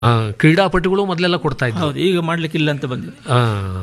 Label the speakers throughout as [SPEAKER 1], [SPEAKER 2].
[SPEAKER 1] ಆ, ಕ್ರೀಡಾಪಟುಗಳು ಮೊದಲೆಲ್ಲ ಕೊಡ್ತಾ ಇದ್ರು
[SPEAKER 2] ಹೌದು ಈಗ ಮಾಡ್ಲಿಕ್ಕಿಲ್ಲ ಅಂತ ಬಂದಿದೆ
[SPEAKER 1] ಆ,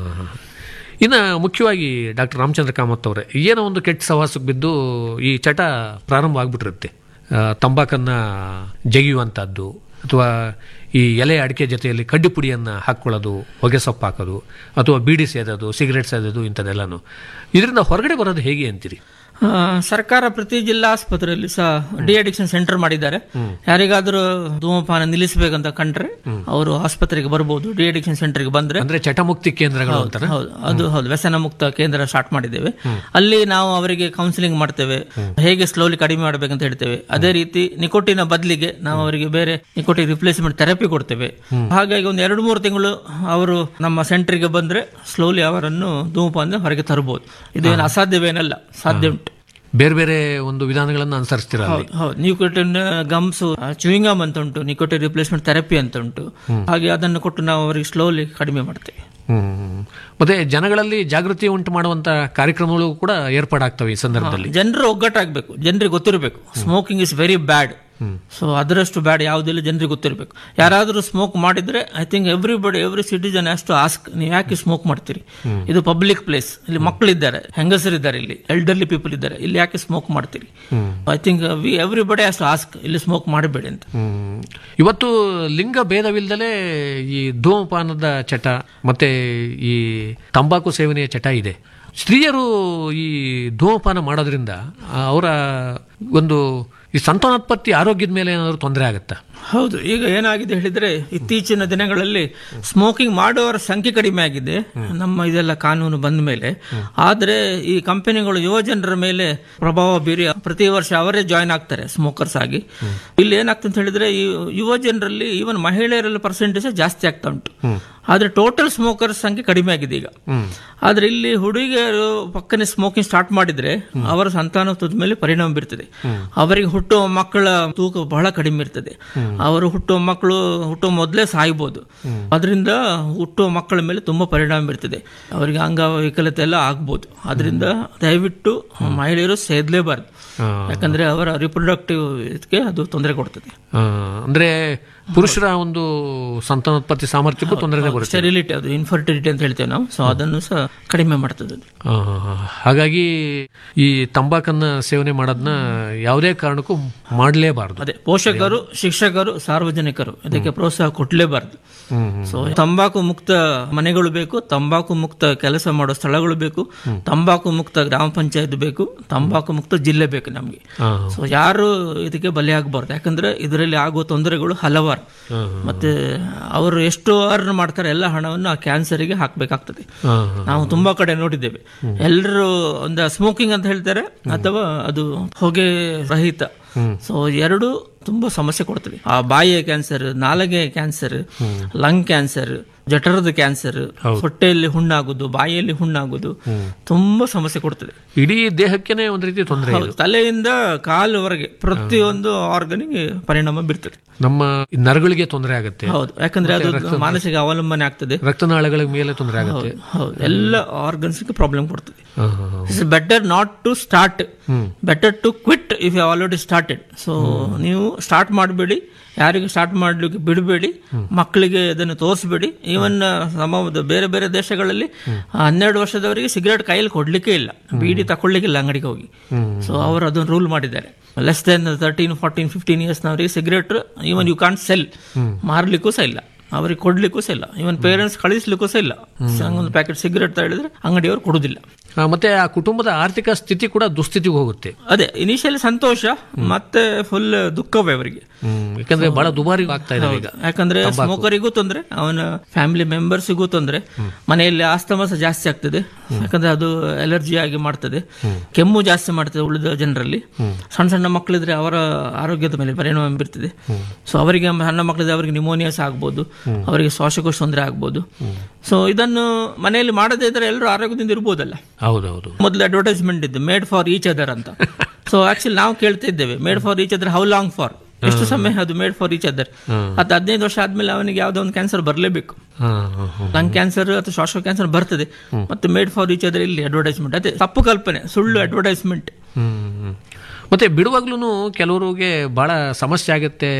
[SPEAKER 1] ಇನ್ನು ಮುಖ್ಯವಾಗಿ ಡಾಕ್ಟರ್ ರಾಮಚಂದ್ರ ಕಾಮತ್ ಅವರೇ ಏನೋ ಒಂದು ಕೆಟ್ಟ ಸವಾಸಕ್ಕೆ ಬಿದ್ದು ಈ ಚಟ ಪ್ರಾರಂಭ ಆಗ್ಬಿಟ್ಟಿರುತ್ತೆ ಆ, ತಂಬಾಕನ್ನ ಜಗಿಯುವಂಥದ್ದು ಅಥವಾ ಈ ಎಲೆ ಅಡಿಕೆ ಜೊತೆಯಲ್ಲಿ ಕಡ್ಡಿ ಪುಡಿಯನ್ನು ಹಾಕ್ಕೊಳ್ಳೋದು ಹೊಗೆ ಸೊಪ್ಪು ಹಾಕೋದು ಅಥವಾ ಬೀಡಿ ಸೇದೋದು ಸಿಗರೇಟ್ ಸೇದೋದು ಇಂಥದ್ದೆಲ್ಲನು ಇದರಿಂದ ಹೊರಗಡೆ ಬರೋದು ಹೇಗೆ ಅಂತೀರಿ
[SPEAKER 2] ಆ, ಸರ್ಕಾರ ಪ್ರತಿ ಜಿಲ್ಲಾ ಆಸ್ಪತ್ರೆಯಲ್ಲಿ ಸಹ ಡಿ ಅಡಿಕ್ಷನ್ ಸೆಂಟರ್ ಮಾಡಿದ್ದಾರೆ ಯಾರಿಗಾದ್ರೂ ಧೂಮಪಾನ ನಿಲ್ಲಿಸಬೇಕಂತ ಕಂಡ್ರೆ ಅವರು ಆಸ್ಪತ್ರೆಗೆ ಬರ್ಬೋದು ಡಿ ಅಡಿಕ್ಷನ್ ಸೆಂಟರ್ಗೆ ಬಂದ್ರೆ
[SPEAKER 1] ಅಂದ್ರೆ ಚಟಮುಕ್ತಿ ಕೇಂದ್ರಗಳು ಅಂತಾನೆ
[SPEAKER 2] ಹೌದು ಅದು ಹೌದು ವ್ಯಸನ ಮುಕ್ತ ಕೇಂದ್ರ ಸ್ಟಾರ್ಟ್ ಮಾಡಿದ್ದೇವೆ ಅಲ್ಲಿ ನಾವು ಅವರಿಗೆ ಕೌನ್ಸಿಲಿಂಗ್ ಮಾಡ್ತೇವೆ ಹೇಗೆ ಸ್ಲೋಲಿ ಕಡಿಮೆ ಮಾಡಬೇಕಂತ ಹೇಳ್ತೇವೆ ಅದೇ ರೀತಿ ನಿಕೋಟಿನ ಬದಲಿಗೆ ನಾವು ಅವರಿಗೆ ಬೇರೆ ನಿಕೋಟಿನ್ ರಿಪ್ಲೇಸ್ಮೆಂಟ್ ಥೆರಪಿ ಕೊಡ್ತೇವೆ ಹಾಗಾಗಿ ಒಂದು ಎರಡು ಮೂರು ತಿಂಗಳು ಅವರು ನಮ್ಮ ಸೆಂಟರ್ಗೆ ಬಂದ್ರೆ ಸ್ಲೋಲಿ ಅವರನ್ನು ಧೂಮಪಾನ ಹೊರಗೆ ತರಬಹುದು ಇದು ಏನು ಅಸಾಧ್ಯವೇನಲ್ಲ ಸಾಧ್ಯ ಉಂಟು
[SPEAKER 1] ಬೇರೆ ಬೇರೆ ಒಂದು ವಿಧಾನಗಳನ್ನು ಅನುಸರಿಸ್ತೀರ ಅಲ್ಲಿ
[SPEAKER 2] ಹೌದು ಹೌದು ನಿಕೋಟಿನ್ ಗಮ್ಸ್ ಚೂಯಿಂಗಮ್ ಅಂತ ಉಂಟು ನಿಕೋಟಿನ್ ರಿಪ್ಲೇಸ್ಮೆಂಟ್ ಥೆರಪಿ ಅಂತ ಉಂಟು ಹಾಗೆ ಅದನ್ನು ಕೊಟ್ಟು ನಾವು ಅವರಿಗೆ ಸ್ಲೋಲಿ ಕಡಿಮೆ ಮಾಡ್ತೇವೆ
[SPEAKER 1] ಹ್ಮ್. ಮತ್ತೆ ಜನಗಳಲ್ಲಿ ಜಾಗೃತಿ ಉಂಟು ಮಾಡುವಂತ ಕಾರ್ಯಕ್ರಮಗಳು ಕೂಡ ಏರ್ಪಾಡಾಗ್ತವೆ ಈ ಸಂದರ್ಭದಲ್ಲಿ
[SPEAKER 2] ಜನರು ಒಗ್ಗಟ್ಟಾಗಬೇಕು ಜನರಿಗೆ ಗೊತ್ತಿರಬೇಕು smoking is very bad so ಅದರಷ್ಟು ಬ್ಯಾಡ್ ಯಾವುದಿಲ್ಲ ಜನರಿಗೆ ಗೊತ್ತಿರಬೇಕು ಯಾರಾದರೂ ಸ್ಮೋಕ್ ಮಾಡಿದ್ರೆ I think everybody every citizen has to ask ನೀವು ಯಾಕೆ ಸ್ಮೋಕ್ ಮಾಡ್ತೀರಿ ಇದು ಪಬ್ಲಿಕ್ ಪ್ಲೇಸ್ ಇಲ್ಲಿ ಮಕ್ಕಳಿದ್ದಾರೆ ಹೆಂಗಸರಿದ್ದಾರೆ ಇಲ್ಲಿ ಎಲ್ಡರ್ಲಿ ಪೀಪಲ್ ಇದ್ದಾರೆ ಇಲ್ಲಿ ಯಾಕೆ ಸ್ಮೋಕ್ ಮಾಡ್ತೀರಿ I think we everybody has to ask ಇಲ್ಲಿ ಸ್ಮೋಕ್ ಮಾಡಬೇಡಿ ಅಂತ
[SPEAKER 1] ಹ್ಮ್. ಇವತ್ತು ಲಿಂಗ ಭೇದವಿಲ್ಲದಲೇ ಈ ಧೂಮಪಾನದ ಚಟ ಮತ್ತೆ ಈ ತಂಬಾಕು ಸೇವನೆಯ ಚಟ ಇದೆ ಸ್ತ್ರೀಯರು ಈ ಧೂಮಪಾನ ಮಾಡೋದ್ರಿಂದ ಆ, ಅವರ ಒಂದು ಈ ಸಂತಾನೋತ್ಪತ್ತಿ ಆರೋಗ್ಯದ ಮೇಲೆ ಏನಾದರೂ ತೊಂದರೆ ಆಗುತ್ತಾ
[SPEAKER 2] ಹೌದು ಈಗ ಏನಾಗಿದೆ ಹೇಳಿದ್ರೆ ಇತ್ತೀಚಿನ ದಿನಗಳಲ್ಲಿ ಸ್ಮೋಕಿಂಗ್ ಮಾಡುವವರ ಸಂಖ್ಯೆ ಕಡಿಮೆ ಆಗಿದೆ ನಮ್ಮ ಇದೆಲ್ಲ ಕಾನೂನು ಬಂದ ಮೇಲೆ ಆದ್ರೆ ಈ ಕಂಪನಿಗಳು ಯುವ ಜನರ ಮೇಲೆ ಪ್ರಭಾವ ಬೀರಿ ಪ್ರತಿ ವರ್ಷ ಅವರೇ ಜಾಯ್ನ್ ಆಗ್ತಾರೆ ಸ್ಮೋಕರ್ಸ್ ಆಗಿ ಇಲ್ಲಿ ಏನಾಗ್ತದೆ ಅಂತ ಹೇಳಿದ್ರೆ ಈ ಯುವ ಜನರಲ್ಲಿ ಈವನ್ ಮಹಿಳೆಯರಲ್ಲಿ ಪರ್ಸೆಂಟೇಜ್ ಜಾಸ್ತಿ ಆಗ್ತಾ ಉಂಟು ಆದ್ರೆ ಟೋಟಲ್ ಸ್ಮೋಕರ್ಸ್ ಸಂಖ್ಯೆ ಕಡಿಮೆ ಆಗಿದೆ ಈಗ ಆದ್ರೆ ಇಲ್ಲಿ ಹುಡುಗಿಯರು ಪಕ್ಕನೆ ಸ್ಮೋಕಿಂಗ್ ಸ್ಟಾರ್ಟ್ ಮಾಡಿದ್ರೆ ಅವರ ಸಂತಾನೋತ್ಪತ್ತಿ ಮೇಲೆ ಪರಿಣಾಮ ಬೀರ್ತದೆ ಅವರಿಗೆ ಹುಟ್ಟುವ ಮಕ್ಕಳ ತೂಕ ಬಹಳ ಕಡಿಮೆ ಇರ್ತದೆ ಅವರು ಹುಟ್ಟುವ ಮಕ್ಕಳು ಹುಟ್ಟುವ ಮೊದಲೇ ಸಾಯ್ಬೋದು ಅದರಿಂದ ಹುಟ್ಟುವ ಮಕ್ಕಳ ಮೇಲೆ ತುಂಬಾ ಪರಿಣಾಮ ಬೀರ್ತದೆ ಅವರಿಗೆ ಅಂಗವೈಕಲ್ಯತೆ ಎಲ್ಲ ಆಗ್ಬೋದು ಅದರಿಂದ ದಯವಿಟ್ಟು ಮಹಿಳೆಯರು ಸೇದಲೇಬಾರ್ದು ಯಾಕಂದ್ರೆ ಅವರ ರಿಪ್ರೊಡಕ್ಟಿವ್ ಇದಕ್ಕೆ ಅದು ತೊಂದರೆ ಕೊಡ್ತದೆ
[SPEAKER 1] ಆ, ಅಂದ್ರೆ ಪುರುಷರ ಒಂದು ಸಂತಾನೋತ್ಪತ್ತಿ ಸಾಮರ್ಥ್ಯಕ್ಕೂ ತೊಂದರೆ ಬರುತ್ತೆ
[SPEAKER 2] ಸ್ಟೆರಿಲಿಟಿ ಅದು ಇನ್ಫರ್ಟಿಲಿಟಿ ಅಂತ ಹೇಳ್ತೇವೆ ನಾವು ಸೊ ಅದನ್ನು ಸಹ ಕಡಿಮೆ ಮಾಡ್ತದೆ ಅದು
[SPEAKER 1] ಆ, ಹಾಗಾಗಿ ಈ ತಂಬಾಕನ್ನ ಸೇವನೆ ಮಾಡೋದನ್ನ ಯಾವುದೇ ಕಾರಣಕ್ಕೂ ಮಾಡಲೇಬಾರದು
[SPEAKER 2] ಅದೇ ಪೋಷಕರು ಶಿಕ್ಷಕರು ಸಾರ್ವಜನಿಕರು ಇದಕ್ಕೆ ಪ್ರೋತ್ಸಾಹ ಕೊಡ್ಲೇಬಾರ್ದು ಸೊ ತಂಬಾಕು ಮುಕ್ತ ಮನೆಗಳು ಬೇಕು ತಂಬಾಕು ಮುಕ್ತ ಕೆಲಸ ಮಾಡೋ ಸ್ಥಳಗಳು ಬೇಕು ತಂಬಾಕು ಮುಕ್ತ ಗ್ರಾಮ ಪಂಚಾಯತ್ ಬೇಕು ತಂಬಾಕು ಮುಕ್ತ ಜಿಲ್ಲೆ ಬೇಕು ನಮಗೆ ಸೊ ಯಾರು ಇದಕ್ಕೆ ಬಲಿಯಾಗಬಾರ್ದು ಯಾಕಂದ್ರೆ ಇದರಲ್ಲಿ ಆಗುವ ತೊಂದರೆಗಳು ಹಲವಾರು ಮತ್ತೆ ಅವರು ಎಷ್ಟು ಅರ್ನ್ ಮಾಡ್ತಾರೆ ಎಲ್ಲ ಹಣವನ್ನು ಆ ಕ್ಯಾನ್ಸರಿಗೆ ಹಾಕಬೇಕಾಗ್ತದೆ ನಾವು ತುಂಬಾ ಕಡೆ ನೋಡಿದ್ದೇವೆ ಎಲ್ಲರೂ ಒಂದು ಸ್ಮೋಕಿಂಗ್ ಅಂತ ಹೇಳ್ತಾರೆ ಅಥವಾ ಅದು ಹೊಗೆ ರಹಿತ ಸೊ ಎರಡು ತುಂಬಾ ಸಮಸ್ಯೆ ಕೊಡ್ತದೆ ಆ ಬಾಯಿಯ ಕ್ಯಾನ್ಸರ್ ನಾಲಗೆ ಕ್ಯಾನ್ಸರ್ ಲಂಗ್ ಕ್ಯಾನ್ಸರ್ ಜಠರದ ಕ್ಯಾನ್ಸರ್ ಹೊಟ್ಟೆಯಲ್ಲಿ ಹುಣ್ಣಾಗುದು ಬಾಯಿಯಲ್ಲಿ ಹುಣ್ಣಾಗುದು ತುಂಬಾ ಸಮಸ್ಯೆ ಕೊಡ್ತದೆ
[SPEAKER 1] ಇಡೀ ದೇಹಕ್ಕೇನೆ ಒಂದು ರೀತಿ ತೊಂದರೆ
[SPEAKER 2] ಹೌದು, ತಲೆಯಿಂದ ಕಾಲುವರೆಗೆ ಪ್ರತಿಯೊಂದು ಆರ್ಗನಿಗೆ ಪರಿಣಾಮ ಬೀರ್ತದೆ
[SPEAKER 1] ನಮ್ಮ ನರಗಳಿಗೆ ತೊಂದರೆ ಆಗುತ್ತೆ
[SPEAKER 2] ಹೌದು ಯಾಕಂದ್ರೆ ಅದು ಮಾನಸಿಕ ಅವಲಂಬನೆ ಆಗ್ತದೆ
[SPEAKER 1] ರಕ್ತನಾಳಗಳ ಮೇಲೆ ತೊಂದರೆ ಆಗುತ್ತೆ
[SPEAKER 2] ಹೌದು ಎಲ್ಲ ಆರ್ಗನ್ಸ್ಗೆ ಪ್ರಾಬ್ಲಮ್ ಕೊಡ್ತದೆ
[SPEAKER 1] ಆ, ಆ, ಆ.
[SPEAKER 2] It's better not to start better to quit if you already started so ನೀವು ಸ್ಟಾರ್ಟ್ ಮಾಡಬೇಡಿ ಯಾರಿಗೂ ಸ್ಟಾರ್ಟ್ ಮಾಡ್ಲಿಕ್ಕೆ ಬಿಡಬೇಡಿ ಮಕ್ಕಳಿಗೆ ಅದನ್ನು ತೋರಿಸಬೇಡಿ ಈವನ್ ಸಮ ಬೇರೆ ಬೇರೆ ದೇಶಗಳಲ್ಲಿ ಹನ್ನೆರಡು ವರ್ಷದವರಿಗೆ ಸಿಗರೇಟ್ ಕೈಯಲ್ಲಿ ಕೊಡ್ಲಿಕ್ಕೆ ಇಲ್ಲ ಬೀಡಿ ತಕೊಳ್ಳಿಕ್ಕಿಲ್ಲ ಅಂಗಡಿಗೆ ಹೋಗಿ ಸೊ ಅವರು ಅದನ್ನು ರೂಲ್ ಮಾಡಿದ್ದಾರೆ less than thirteen fourteen fifteen ಇಯರ್ಸ್ನವರಿಗೆ cigarette even you can't sell ಮಾರ್ಲಿಕ್ಕೂ ಸಹ ಇಲ್ಲ ಅವ್ರಿಗೆ ಕೊಡ್ಲಿಕ್ಕೂ ಸಹ ಇಲ್ಲ ಇವನ್ ಪೇರೆಂಟ್ಸ್ ಕಳಿಸ್ಲಿಕ್ಕೂ ಸಹ ಇಲ್ಲ ಒಂದು ಪ್ಯಾಕೆಟ್ ಸಿಗರೇಟ್ ಹೇಳಿದ್ರೆ ಅಂಗಡಿಯವರು ಕೊಡುದಿಲ್ಲ
[SPEAKER 1] ಆ, ಮತ್ತೆ ಆ ಕುಟುಂಬದ ಆರ್ಥಿಕ ಸ್ಥಿತಿ ಕೂಡ ದುಸ್ಥಿತಿಗೆ ಹೋಗುತ್ತೆ
[SPEAKER 2] ಅದೇ ಇನಿಷಿಯಲಿ ಸಂತೋಷ ಮತ್ತೆ ಫುಲ್ ದುಃಖವೇ ಅವರಿಗೆ
[SPEAKER 1] ಹ್ಮ್. ಯಾಕಂದ್ರೆ ಬಹಳ ದುಬಾರಿ ಆಗ್ತಾ ಇದೆ ಈಗ
[SPEAKER 2] ಯಾಕಂದ್ರೆ ಸ್ಮೋಕರಿಗೂ ತೊಂದ್ರೆ ಅವನ ಫ್ಯಾಮಿಲಿ ಮೆಂಬರ್ಸಿಗೂ ತೊಂದ್ರೆ ಮನೆಯಲ್ಲಿ ಆಸ್ತಮ ಸಹ ಜಾಸ್ತಿ ಆಗ್ತದೆ ಯಾಕಂದ್ರೆ ಅದು ಅಲರ್ಜಿ ಆಗಿ ಮಾಡ್ತದೆ ಕೆಮ್ಮು ಜಾಸ್ತಿ ಮಾಡ್ತದೆ ಉಳಿದ ಜನರಲ್ಲಿ ಸಣ್ಣ ಸಣ್ಣ ಮಕ್ಕಳಿದ್ರೆ ಅವರ ಆರೋಗ್ಯದ ಮೇಲೆ ಪರಿಣಾಮ ಬೀರ್ತದೆ ಸೊ ಅವರಿಗೆ ಸಣ್ಣ ಮಕ್ಕಳಿದ್ರೆ ಅವರಿಗೆ ನಿಮೋನಿಯಾ ಸಹ ಆಗ್ಬೋದು ಅವರಿಗೆ ಶ್ವಾಸಕೋಶ ತೊಂದರೆ ಆಗ್ಬೋದು ಸೊ ಇದನ್ನು ಮನೆಯಲ್ಲಿ ಮಾಡದೇ ಇದ್ರೆ ಎಲ್ಲರೂ ಆರೋಗ್ಯದಿಂದ ಇರ್ಬೋದಲ್ಲ
[SPEAKER 1] ಹೌದೌದು
[SPEAKER 2] ಮೊದಲು ಅಡ್ವರ್ಟೈಸ್ಮೆಂಟ್ ಇದ್ದು ಮೇಡ್ ಫಾರ್ ಈಚ್ ಅದರ್ ಅಂತ ಸೊ ಆಕ್ಚುಲಿ ನಾವು ಕೇಳ್ತಾ ಇದ್ದೇವೆ made for each other how long for ಎಷ್ಟು ಸಮಯ ಅದು ಮೇಡ್ ಫಾರ್ ಈಚ್ ಅದರ್ ಅದು ಹದಿನೈದು ವರ್ಷ ಆದ್ಮೇಲೆ ಅವನಿಗೆ ಯಾವ್ದೋ ಒಂದು ಕ್ಯಾನ್ಸರ್ ಬರಲೇಬೇಕು
[SPEAKER 1] ಹಾ, ಹಾ, ಹಾ.
[SPEAKER 2] ಲಂಗ್ ಕ್ಯಾನ್ಸರ್ ಅಥವಾ ಶ್ವಾಸ ಕ್ಯಾನ್ಸರ್ ಬರ್ತದೆ ಮತ್ತೆ ಮೇಡ್ ಫಾರ್ ಈಚ್ ಅದರ್ ಇಲ್ಲಿ ಅಡ್ವರ್ಟೈಸ್ಮೆಂಟ್ ಅದೇ ತಪ್ಪು ಕಲ್ಪನೆ ಸುಳ್ಳು ಅಡ್ವರ್ಟೈಸ್ಮೆಂಟ್
[SPEAKER 1] ಹ್ಮ್. ಮತ್ತೆ ಬಿಡುವಾಗ್ಲೂ ಕೆಲವರಿಗೆ ಬಹಳ ಸಮಸ್ಯೆ ಆಗುತ್ತೆ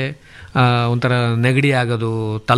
[SPEAKER 1] ಆ, ಒಂಥರ ನೆಗಡಿ ಆಗೋದು